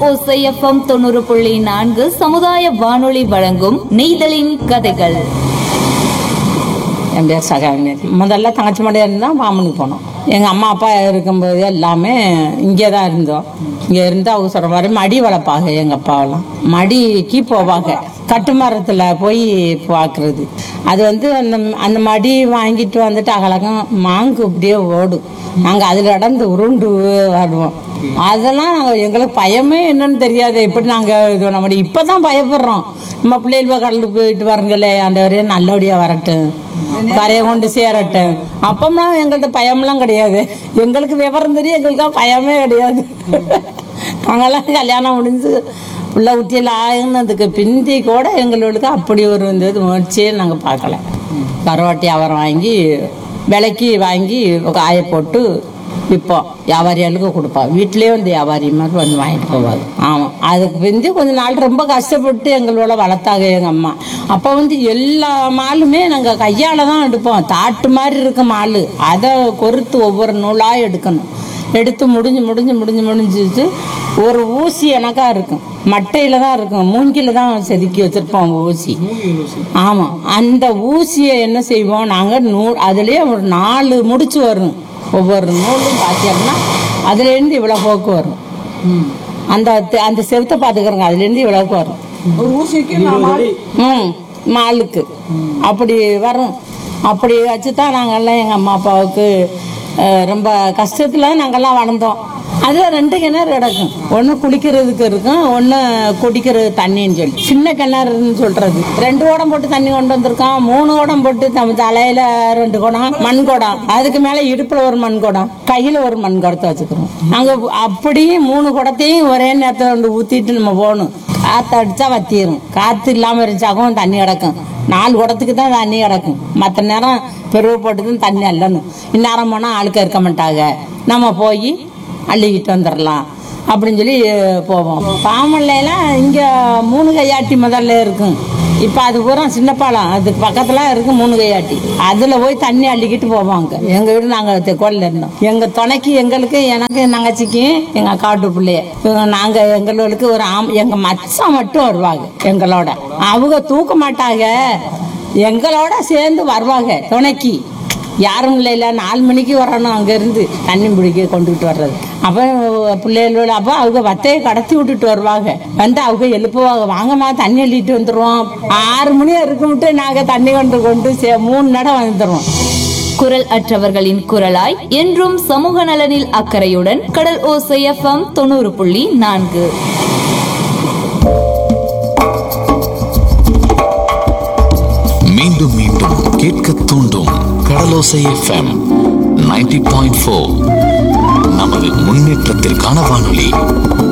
ஓசைஎஃப்எம் தொண்ணூறு புள்ளி நான்கு சமுதாய வானொலி வழங்கும் நெய்தலின் கதைகள் என் பேர் சகாவினி முதல்ல தங்கச்சி மடையாக இருந்தால் பாம்பனுக்கு போனோம் எங்கள் அம்மா அப்பா இருக்கும்போது எல்லாமே இங்கே தான் இருந்தோம் இங்கே இருந்து அவங்க சொல்கிற மாதிரி மடி வளர்ப்பாங்க எங்கள் அப்பாவெல்லாம் மடிக்கு போவாங்க கட்டுமரத்தில் போய் பார்க்குறது அது வந்து அந்த அந்த மடி வாங்கிட்டு வந்துட்டு அகலகம் மாங்கு இப்படியே ஓடும் நாங்கள் அதில் நடந்து உருண்டு வருவோம் அதெல்லாம் நாங்கள் எங்களுக்கு பயமே என்னன்னு தெரியாது எப்படி நாங்கள் இது பண்ண முடியும் இப்போ தான் பயப்படுறோம் நம்ம பிள்ளைகள் கடலுக்கு போயிட்டு வரங்களே அந்த வரையும் நல்லபடியாக வரட்டும் கரையை கொண்டு சேரட்டும் அப்பம்லாம் எங்கள்கிட்ட பயம்லாம் கிடையாது எங்களுக்கு விவரம் தெரியும் எங்களுக்கு பயமே கிடையாது நாங்கெல்லாம் கல்யாணம் முடிஞ்சு உள்ள ஊற்றியில் ஆகினதுக்கு பிந்தி கூட எங்களுக்கு அப்படி ஒரு இந்த இது முயற்சியே நாங்கள் பார்க்கல கருவாட்டி அவரம் வாங்கி விலைக்கு வாங்கி காய போட்டு விற்போம் வியாபாரிகளுக்கு கொடுப்போம் வீட்டிலேயே வந்து வியாபாரி மாதிரி வந்து வாங்கிட்டு போவாங்க ஆமாம் அதுக்கு பிந்தி கொஞ்ச நாள் ரொம்ப கஷ்டப்பட்டு எங்களோட வளர்த்தாங்க எங்கள் அம்மா அப்போ வந்து எல்லா மாலுமே நாங்கள் கையால் தான் எடுப்போம் தாட்டு மாதிரி இருக்க மாலு அதை கொறுத்து ஒவ்வொரு நூலாக எடுக்கணும் எடுத்து முடிஞ்சு முடிஞ்சு முடிஞ்சு முடிஞ்சிச்சு ஒரு ஊசி எனக்கா இருக்கும் மட்டையில தான் இருக்கும் மூங்கில தான் செதுக்கி வச்சிருப்போம் ஊசி ஆமா அந்த ஊசியை என்ன செய்வோம் நாங்க நூல் அதுலயே ஒரு நாலு முடிச்சு வரும் ஒவ்வொரு நூலும் பார்த்தீங்கன்னா அதுல இருந்து இவ்வளவு போக்கு வரும் அந்த தெ- அந்த செவத்தை பாத்துக்கிறோங்க அதுல இருந்து இவ்வளவுக்கு வரும் ஒரு ஊசிக்கு நாம ம் மாலுக்கு அப்படி வரும் அப்படி வச்சு தான் நாங்கள்லாம் எங்கள் அம்மா அப்பாவுக்கு அஹ், ரொம்ப கஷ்டத்தில் நாங்கள்லாம் வளர்ந்தோம் அதில் ரெண்டு கிணறு கிடக்கும் ஒன்று குளிக்கிறதுக்கு இருக்கும் ஒன்று குடிக்கிறது தண்ணின்னு சொல்லி சின்ன கிணறுன்னு சொல்கிறது ரெண்டு குடம் போட்டு தண்ணி கொண்டு வந்திருக்கோம் மூணு குடம் போட்டு நம்ம தலையில் ரெண்டு குடம் மண் குடம் அதுக்கு மேலே இடுப்பில் ஒரு மண் குடம் கையில் ஒரு மண் குடத்தை வச்சுக்கிறோம் நாங்கள் அப்படியே மூணு குடத்தையும் ஒரே நேரத்தில் கொண்டு ஊற்றிட்டு நம்ம போகணும் காற்று அடிச்சா வத்திரும் காற்று இல்லாமல் இருந்துச்சாக்கும் தண்ணி கிடக்கும் நாலு குடத்துக்கு தான் தண்ணி கிடக்கும் மற்ற நேரம் பெருவு போட்டு தான் தண்ணி அல்லணும் இந்நேரம் போனால் ஆளுக்க இருக்க மாட்டாங்க நம்ம போய் அள்ளிக்கிட்டு வந்துடலாம் அப்படின்னு சொல்லி அஹ், போவோம் பாமல்லையெல்லாம் இங்கே மூணு கையாட்டி முதல்ல இருக்கும் இப்போ அது பூரா சின்ன பாலம் அதுக்கு பக்கத்தில் இருக்கு மூணு கையாட்டி அதில் போய் தண்ணி அள்ளிக்கிட்டு போவாங்க எங்கள் வீடு நாங்கள் தெக்கோலில் இருந்தோம் எங்கள் துணைக்கு எங்களுக்கு எனக்கு தங்கச்சிக்கும் எங்கள் காட்டு பிள்ளைய நாங்கள் எங்களுக்கு ஒரு ஆம் எங்கள் மச்சான் மட்டும் வருவாங்க எங்களோட அவங்க தூக்க மாட்டாங்க எங்களோட சேர்ந்து வருவாங்க துணைக்கு யாரும் இல்லைல்ல நாலு மணிக்கு வரணும் அங்கேருந்து தண்ணி பிடிக்க கொண்டுகிட்டு வர்றது அப்போ பிள்ளைகளோட அப்போ அவங்க வத்தையை கடத்தி விட்டுட்டு வருவாங்க வந்து அவங்க எழுப்புவாங்க வாங்கம்மா தண்ணி அள்ளிட்டு வந்துடுவோம் ஆறு மணி இருக்கும்ட்டு நாங்கள் தண்ணி கொண்டு கொண்டு சே- மூணு நடம் வந்துடுவோம் குரல் அற்றவர்களின் குரலாய் என்றும் சமூக நலனில் அக்கறையுடன் கடல் ஓசை எஃப்எம் தொண்ணூறு புள்ளி நான்கு மீண்டும் மீண்டும் கேட்க தூண்டும் கடலோசை எஃப்எம் 90.4 பாயிண்ட் நமது முன்னேற்றத்திற்கான வானொலி